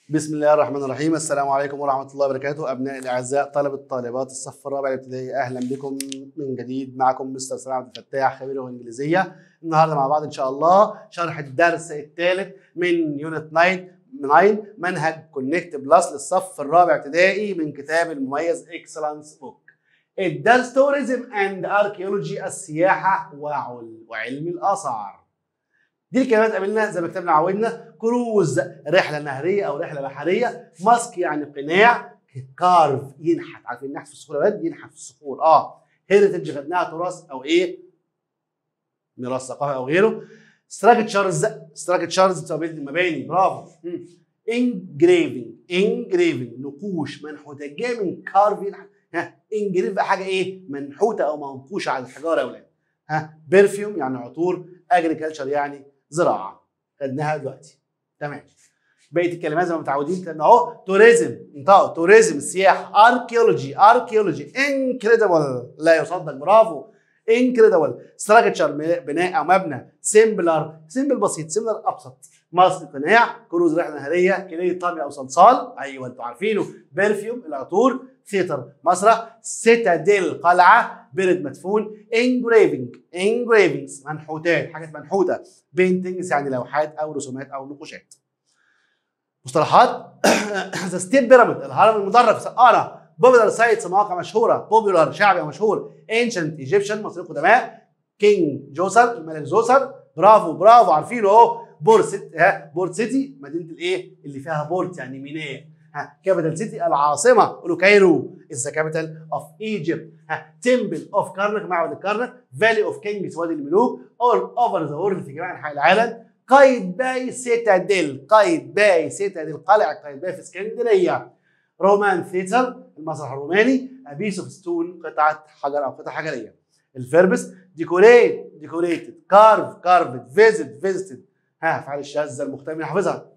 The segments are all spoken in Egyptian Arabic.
بسم الله الرحمن الرحيم السلام عليكم ورحمة الله وبركاته أبنائي الأعزاء طلبة طالبات الصف الرابع الابتدائي أهلا بكم من جديد معكم مستر سلام عبد الفتاح خبير الإنجليزية النهاردة مع بعض إن شاء الله شرح الدرس الثالث من يونت 9 9 منهج كونكت بلس للصف الرابع ابتدائي من كتاب المميز اكسلانس بوك الدرس توريزم اند اركيولوجي السياحة وعل- وعلم الآثار دي الكلمات قابلنا زي ما كتبنا عودنا كروز رحله نهريه او رحله بحريه ماسك يعني قناع كارف ينحت عارفين النحت في الصخور يا ولاد ينحت في الصخور اه هيريتج خدناها تراث او ايه ميراث ثقافي او غيره ستراكتشرز ستراكتشرز بتبقى المباني برافو انجريفنج انجريفنج نقوش منحوته جايه من كارف ينحت ها انجريف بقى حاجه ايه منحوته او منقوشه على الحجاره يا ولاد ها بيرفيوم يعني عطور اجريكلتشر يعني زراعه خدناها دلوقتي تمام بقيه الكلمات زي ما متعودين كده اهو توريزم انطقوا توريزم السياحه اركيولوجي اركيولوجي انكريدبل لا يصدق برافو انكريدبل ستراكشر بناء او مبنى سيمبلر سيمبل بسيط سيمبلر ابسط ماسك قناع كروز رحله نهريه كليه طمي او صلصال ايوه انتوا عارفينه برفيوم العطور ثيتر مسرح سيتاديل قلعه برد مدفون انجريفنج انجريفنجز منحوتات حاجات منحوته بينتنجز يعني لوحات او رسومات او نقوشات مصطلحات ذا ستيب بيراميد الهرم المدرج في سقاره بوبولار سايتس مواقع مشهوره بوبولار شعبي او مشهور انشنت ايجيبشن مصريين قدماء كينج جوسر الملك جوسر برافو برافو عارفينه اهو بورت سيتي ها بورت سيتي مدينه الايه اللي فيها بورت يعني ميناء ها كابيتال سيتي العاصمه قولوا كايرو از ذا كابيتال اوف ايجيبت ها تمبل اوف كارنك معبد الكرنك فالي اوف كينجز وادي الملوك اول اوفر ذا وورلد في جميع انحاء العالم قايد باي سيتاديل قايد باي سيتاديل قلعه قايد باي في اسكندريه رومان ثيتر المسرح الروماني ابيس اوف ستون قطعه حجر او قطعه حجريه الفيربس ديكوريت ديكوريتد كارف كارفد فيزيت فيزيتد ها افعال الشاذه المختلفه حافظها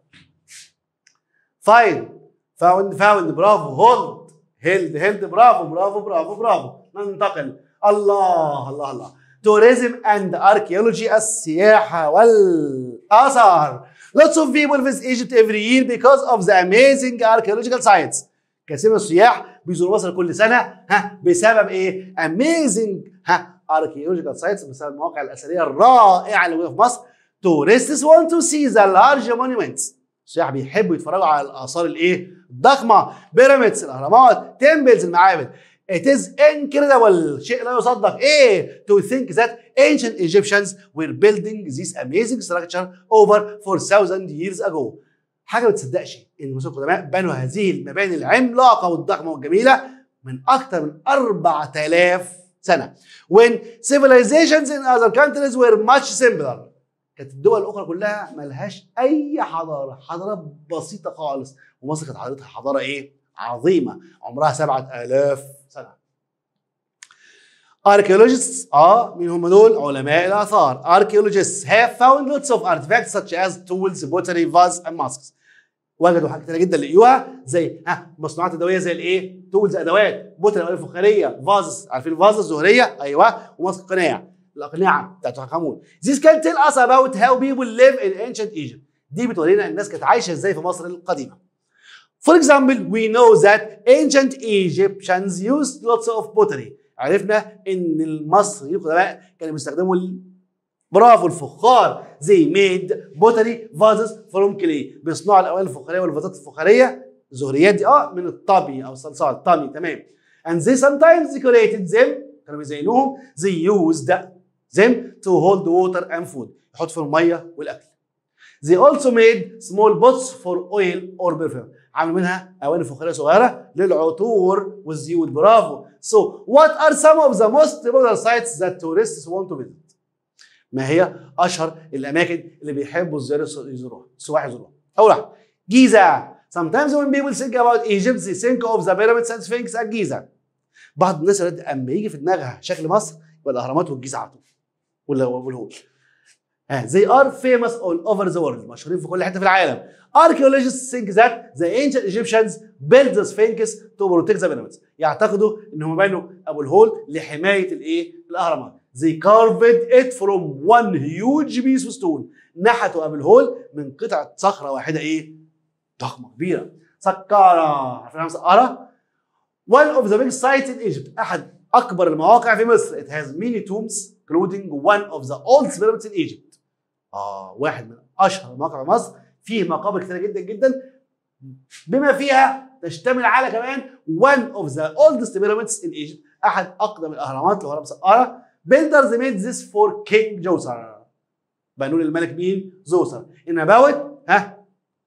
فاين فاوند فاوند برافو هولد هيلد هيلد برافو برافو برافو برافو ننتقل الله الله الله توريزم اند اركيولوجي السياحه والاثار Lots of people visit Egypt every year because of the amazing archaeological sites. كثير من السياح بيزوروا مصر كل سنه ها بسبب ايه؟ amazing ها archaeological sites بسبب المواقع الاثريه الرائعه اللي موجوده في مصر. Tourists want to see the large monuments. السياح بيحبوا يتفرجوا على الاثار الايه؟ الضخمه بيراميدز الاهرامات تمبلز المعابد It is incredible شيء لا يصدق ايه to think that ancient Egyptians were building this amazing structure over 4000 years ago حاجه ما تصدقش ان المصريين القدماء بنوا هذه المباني العملاقه والضخمه والجميله من اكثر من 4000 سنه when civilizations in other countries were much simpler كانت الدول الاخرى كلها ملهاش اي حضاره حضاره بسيطه خالص ومصر كانت حضارتها حضاره ايه عظيمه عمرها 7000 سنه Archaeologists اه مين هم دول؟ علماء الاثار. Archaeologists have found lots of artifacts such as tools, pottery, vases and masks. وجدوا حاجات كتير جدا لقيوها زي ها مصنوعات يدويه زي الايه؟ تولز ادوات، بوتري الالوان الفخاريه، فازز عارفين الفازز الزهريه؟ ايوه وماسك قناع. الاقنعه بتاعت توت عنخ This can tell us about how people live in ancient Egypt. دي بتورينا الناس كانت عايشه ازاي في مصر القديمه. For example, we know that ancient Egyptians used lots of pottery. عرفنا ان المصريين القدماء كانوا بيستخدموا ال- برافو الفخار زي ميد بوتري فازز فروم كلي بيصنعوا الاواني الفخاريه والفازات الفخاريه الزهريات دي اه من الطبي او الصلصال الطمي تمام and they sometimes decorated them كانوا بيزينوهم they used them to hold water and food يحط فيهم الميه والاكل They also made small pots for oil or perfume. عملوا منها اواني فخاريه صغيره للعطور والزيوت برافو. So what are some of the most popular sites that tourists want to visit? ما هي اشهر الاماكن اللي بيحبوا الزوار يزوروها السواح يزوروها؟ اول واحد جيزه. Sometimes when people think about Egypt they think of the pyramids and sphinx at جيزه. بعض الناس اللي اما يجي في دماغها شكل مصر يبقى الاهرامات والجيزه على طول. ولا والهول. ها they are famous all over the world مشهورين في كل حته في العالم archaeologists think that the ancient Egyptians built the sphinx to protect the pyramids يعتقدوا ان هم بنوا ابو الهول لحمايه الايه الاهرامات they carved it from one huge piece of stone نحتوا ابو الهول من قطعه صخره واحده ايه ضخمه كبيره سكاره عارفين مسقره one of the biggest sites in Egypt احد اكبر المواقع في مصر it has many tombs including one of the oldest pyramids in Egypt اه واحد من اشهر المواقع في مصر فيه مقابر كثيره جدا جدا بما فيها تشتمل على كمان one of the oldest pyramids in Egypt احد اقدم الاهرامات اللي هو مسقره builders made this for King Djoser بنوا للملك مين؟ زوسر in about ها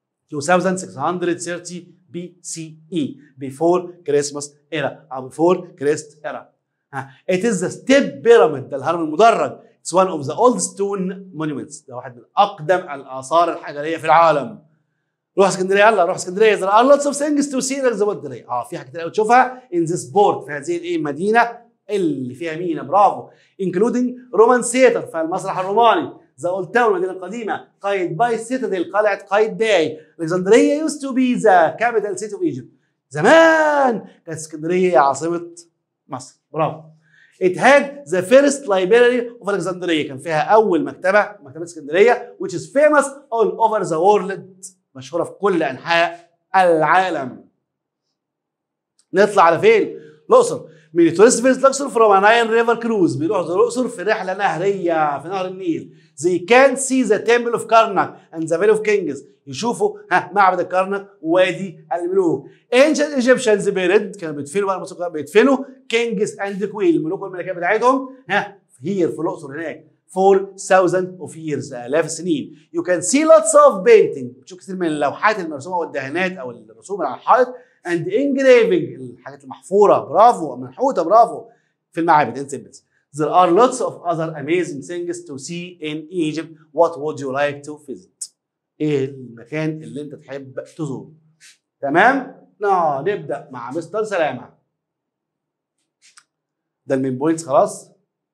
2630 BCE before Christmas era او before Christ era ها it is the step pyramid ده الهرم المدرج it's one of the oldest stone monuments ده واحد من اقدم الاثار الحجريه في العالم روح اسكندريه يلا روح اسكندريه there are lots of things to see in اسكندريه اه في حاجات كتير قوي تشوفها in this port في هذه الايه المدينه اللي فيها مينا برافو including رومان سيتر في المسرح الروماني ذا اولد تاون المدينه القديمه قايد باي سيتاديل قلعه قايد باي الكسندريه يوست تو بي ذا كابيتال سيتي اوف ايجيبت زمان كانت اسكندريه عاصمه مصر برافو It had the first library of Alexandria كان فيها أول مكتبة مكتبة اسكندرية which is famous all over the world مشهورة في كل أنحاء العالم نطلع على فين؟ الأقصر من تورست فيزيت الأقصر فروم ناين ريفر كروز بيروحوا الأقصر في رحلة نهرية في نهر النيل زي كان سي ذا تمبل اوف كارناك اند ذا فيل اوف كينجز يشوفوا ها معبد الكرنك ووادي الملوك انشنت ايجيبشنز بيرد كانوا بيدفنوا بقى الموسيقى بيدفنوا كينجز اند كوين الملوك والملكات بتاعتهم ها هير في الاقصر هناك 4000 اوف ييرز الاف السنين يو كان سي لوتس اوف بينتنج بتشوف كتير من اللوحات المرسومه والدهانات او الرسوم اللي على الحائط اند انجريفنج الحاجات المحفوره برافو منحوته برافو في المعابد ان سيمبلز There are lots of other amazing things to see in Egypt. What would you like to visit? ايه المكان اللي انت تحب تزوره؟ تمام؟ نا نبدا مع مستر سلامه. ده المين بوينتس خلاص؟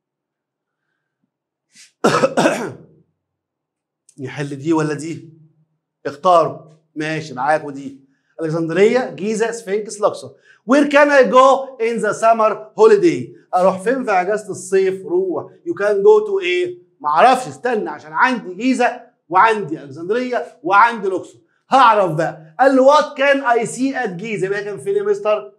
نحل دي ولا دي؟ اختاروا ماشي معاك ودي الكسندريه جيزه سفنكس لوكسور وير كان اي جو ان ذا سمر هوليداي اروح فين في اجازه الصيف روح يو كان جو تو ايه ما اعرفش استنى عشان عندي جيزه وعندي الكسندريه وعندي لوكسور هعرف بقى قال له وات كان اي سي ات جيزه يبقى كان فين يا مستر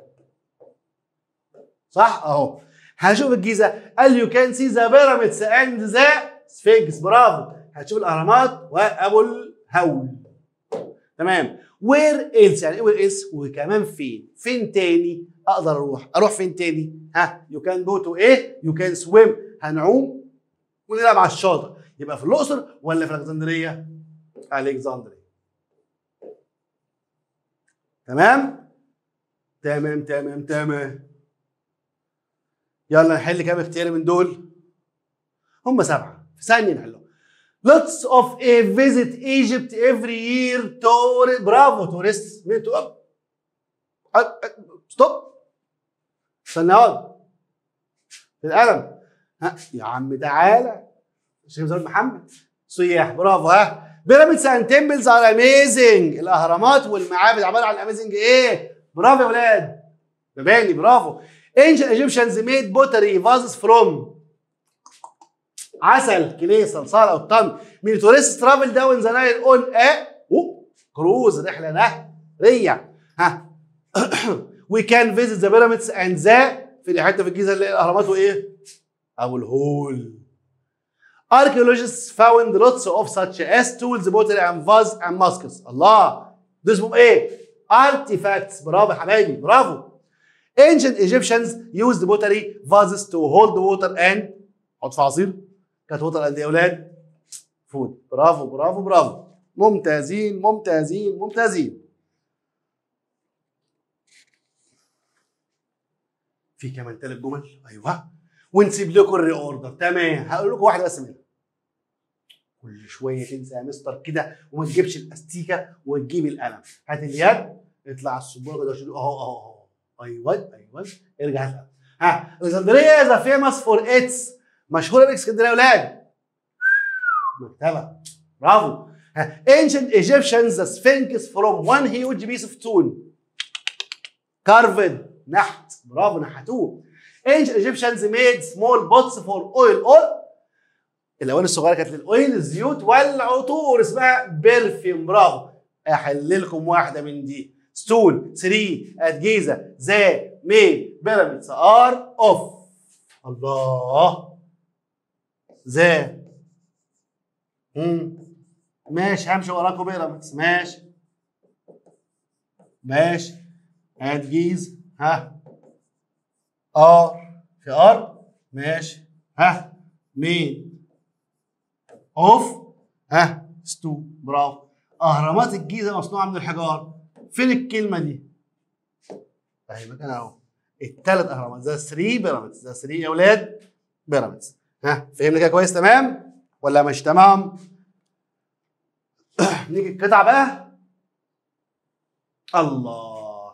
صح اهو هشوف الجيزه قال يو كان سي ذا بيراميدز اند ذا سفنكس برافو هتشوف الاهرامات وابو الهول تمام وير ايلس يعني ايه وير ايلس وكمان فين فين تاني اقدر اروح اروح فين تاني ها يو كان جو تو ايه يو كان سويم هنعوم ونلعب على الشاطئ يبقى في الاقصر ولا في الكسندريه الكسندريه تمام تمام تمام تمام يلا نحل كام اختياري من دول هم سبعه في ثانيه نحلهم lots of a visit Egypt every year tour برافو تورست مين تو ستوب استنى اقعد في القلم ها يا عم تعالى شيخ زهير محمد سياح برافو ها بيراميدز اند تمبلز ار اميزنج الاهرامات والمعابد عباره عن اميزنج ايه برافو يا ولاد مباني برافو ancient Egyptians made pottery vases from عسل كليه صلصال او الطن من تورست ترافل داون ذا نايل اون ا كروز رحله نهريه ها وي كان فيزيت ذا بيراميدز اند ذا في حته في الجيزه اللي الاهرامات وايه؟ او الهول Archaeologists found lots of such as tools, pottery and vase and muskets. الله ده اسمهم ايه؟ artifacts برافو يا حبايبي برافو. Ancient Egyptians used pottery vases to hold water and حط في عصير كانت ووتر قد ايه يا اولاد؟ فود برافو برافو برافو ممتازين ممتازين ممتازين في كمان ثلاث جمل ايوه ونسيب لكم الري اوردر تمام هقول لكم واحده بس منها كل شويه تنسى يا مستر كده وما تجيبش الاستيكه وتجيب القلم هات اليد اطلع على السبوره كده وشيل اهو اهو اهو ايوه ايوه ارجع هات القلم ها الاسكندريه از فيمس فور اتس مشهوره الاسكندريه يا اولاد مكتبه برافو ها ancient Egyptians the Sphinx from one huge piece of stone carved نحت برافو نحتوه ancient Egyptians made small pots for oil oil الاواني الصغيره كانت للاويل الزيوت والعطور اسمها برفيوم برافو احل لكم واحده من دي ستول 3 ات جيزه ذا مي بيراميدز ار اوف الله ذا مم. ماشي همشي وراكم بيراميدز ماشي ماشي ات جيزه ها ار في ار ماشي ها مين اوف ها ستو برافو اهرامات الجيزه مصنوعه من الحجار فين الكلمه دي فاهمك انا اهو الثلاث اهرامات ذا 3 بيراميدز ذا 3 يا اولاد بيراميدز ها فهمنا كده كويس تمام ولا مش تمام نيجي القطعه بقى الله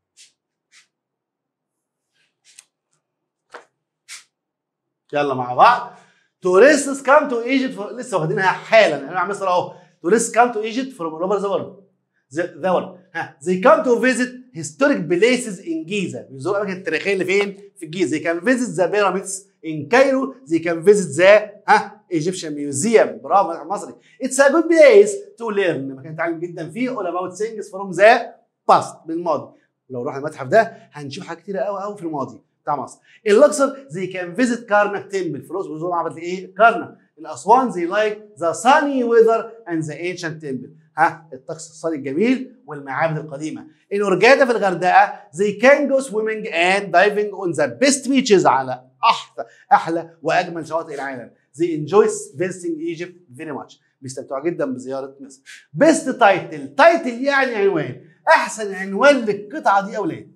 يلا مع بعض tourists come to Egypt for... لسه واخدينها حالا انا عم مصر اهو tourists come to Egypt from all over the world the, the world ها they come to visit historic places in Giza بيزوروا الاماكن التاريخيه اللي فين في الجيزه they can visit the pyramids in Cairo they can visit the ها Egyptian museum برافو يا مصري it's a good place to learn مكان تعلم جدا فيه all about things from the past من الماضي لو رحنا المتحف ده هنشوف حاجات كتيره قوي قوي في الماضي بتاع مصر الاقصر زي كان فيزيت كارنك تمبل فلوس بيزوروا معبد ايه كارنك الاسوان زي لايك ذا ساني ويذر اند ذا انشنت تمبل ها الطقس الصاني الجميل والمعابد القديمه الاورجادا في الغردقه زي كان جو سويمنج اند دايفنج اون ذا بيست بيتشز على احلى احلى واجمل شواطئ العالم زي انجويز فيزيتنج ايجيبت فيري ماتش بيستمتعوا جدا بزياره مصر بيست تايتل تايتل يعني عنوان احسن عنوان للقطعه دي يا اولاد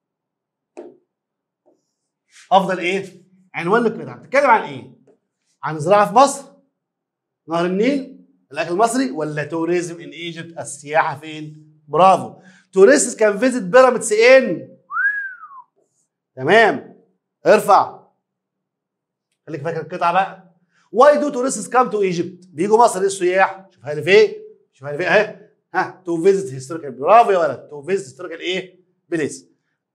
افضل ايه عنوان للقطعه بتتكلم عن ايه عن الزراعه في مصر نهر النيل الاكل المصري ولا توريزم ان ايجيبت السياحه فين برافو توريست كان فيزيت بيراميدز ان تمام ارفع خليك فاكر القطعه بقى واي دو توريست كام تو ايجيبت بيجوا مصر السياح شوفها لي فين شوفها لي فين اهي ها تو فيزيت هيستوريكال برافو يا ولد تو فيزيت هيستوريكال ايه بليس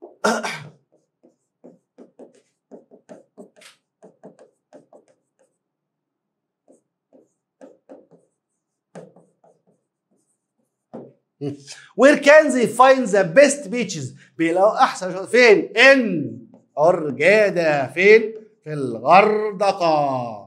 وير كان زي فايند ذا بيست بيتشز بيلاقوا احسن شاطئ فين؟ ان ارجاده فين؟ في الغردقه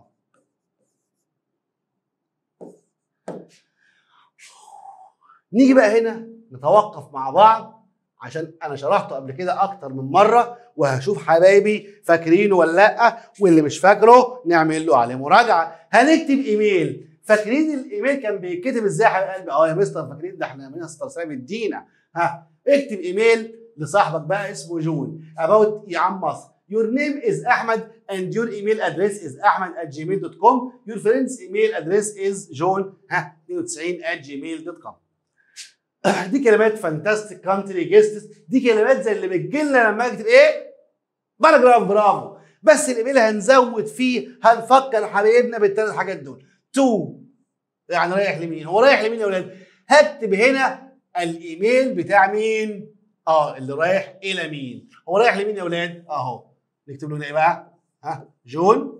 نيجي بقى هنا نتوقف مع بعض عشان انا شرحته قبل كده اكتر من مره وهشوف حبايبي فاكرينه ولا لا واللي مش فاكره نعمل له عليه مراجعه هنكتب ايميل فاكرين الايميل كان بيتكتب ازاي يا حبيب قلبي اه يا مستر فاكرين ده احنا مستر سامي الدينا ها اكتب ايميل لصاحبك بقى اسمه جون اباوت يا عم مصر Your name is Ahmed and your email address is ahmed at gmail.com. Your friend's email address is john ها 92 at gmail.com. دي كلمات فانتاستيك كانتري جيستس دي كلمات زي اللي بتجي لنا لما اكتب ايه؟ باراجراف برافو بس الايميل هنزود فيه هنفكر حبايبنا بالثلاث حاجات دول تو يعني رايح لمين؟ هو رايح لمين يا ولاد؟ هكتب هنا الايميل بتاع مين؟ اه اللي رايح الى مين؟ هو رايح لمين يا ولاد؟ اهو نكتب له هنا ايه بقى؟ ها جون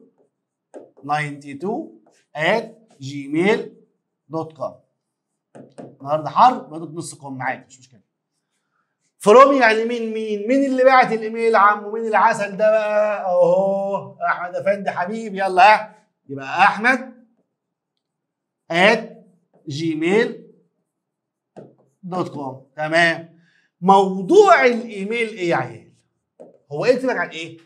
92 at gmail دوت كوم النهارده حر بدك نص كم عادي مش مشكله فروم يعني مين مين مين اللي بعت الايميل يا عم ومين العسل ده بقى اهو احمد افندي حبيبي يلا ها يبقى احمد at gmail دوت كوم تمام موضوع الايميل ايه يا عيال هو ايه عن ايه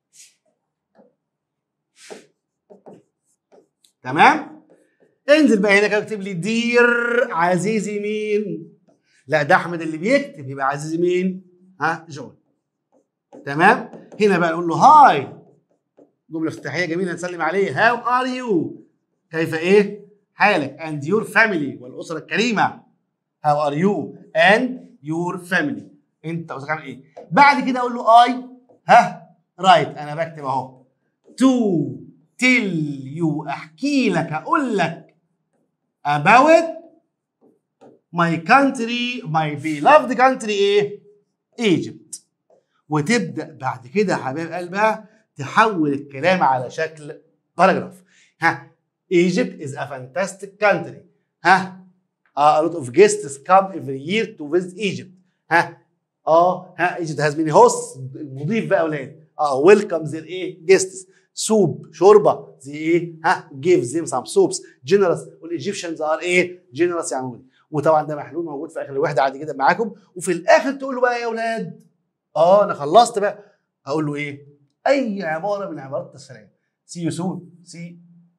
تمام انزل بقى هنا كده اكتب لي دير عزيزي مين لا ده احمد اللي بيكتب يبقى عزيزي مين ها جون تمام هنا بقى نقول له هاي جمله افتتاحيه جميله نسلم عليه هاو ار يو كيف ايه حالك and your family والاسره الكريمه هاو ار يو and your family انت اسرتك عامل ايه بعد كده اقول له اي ها رايت انا بكتب اهو تو تيل يو احكي لك اقول لك about my country my beloved country ايه Egypt وتبدا بعد كده يا حبايب قلبها تحول الكلام على شكل باراجراف ها Egypt is a fantastic country ها اه a lot of guests come every year to visit Egypt ها اه ها Egypt has many hosts المضيف بقى يا اولاد اه welcome their ايه guests سوب شوربه زي ايه ها give them some soups generous والايجيبشنز ار ايه generous يعني مغني. وطبعا ده محلول موجود في اخر الوحده عادي جدا معاكم وفي الاخر تقول له بقى يا اولاد اه انا خلصت بقى هقول له ايه اي عباره من عبارات السلام سي يو سون سي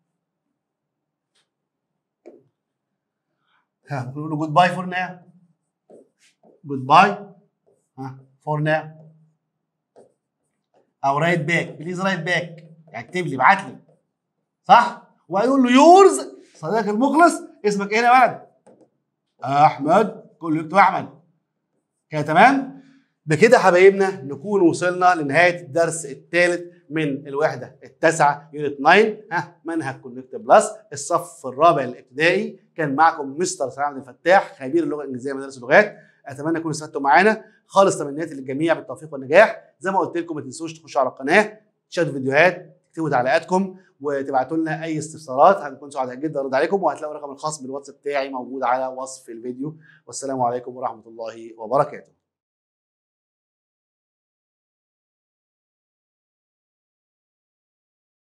ها نقول له جود باي فور ناو جود باي ها فور ناو او رايت باك بليز رايت باك اكتب لي ابعت لي صح وهيقول له يورز صديقك المخلص اسمك ايه يا ولد احمد كله يكتب احمد كده تمام بكده حبايبنا نكون وصلنا لنهايه الدرس الثالث من الوحده التاسعه يونت 9 ها منهج كونكت بلس الصف الرابع الابتدائي كان معكم مستر سلام عبد الفتاح خبير اللغه الانجليزيه مدارس اللغات اتمنى تكونوا استفدتوا معانا خالص تمنياتي للجميع بالتوفيق والنجاح زي ما قلت لكم ما تنسوش تخشوا على القناه تشاهدوا فيديوهات تكتبوا تعليقاتكم وتبعتوا لنا اي استفسارات هنكون سعداء جدا نرد عليكم وهتلاقوا الرقم الخاص بالواتس بتاعي موجود على وصف الفيديو والسلام عليكم ورحمه الله وبركاته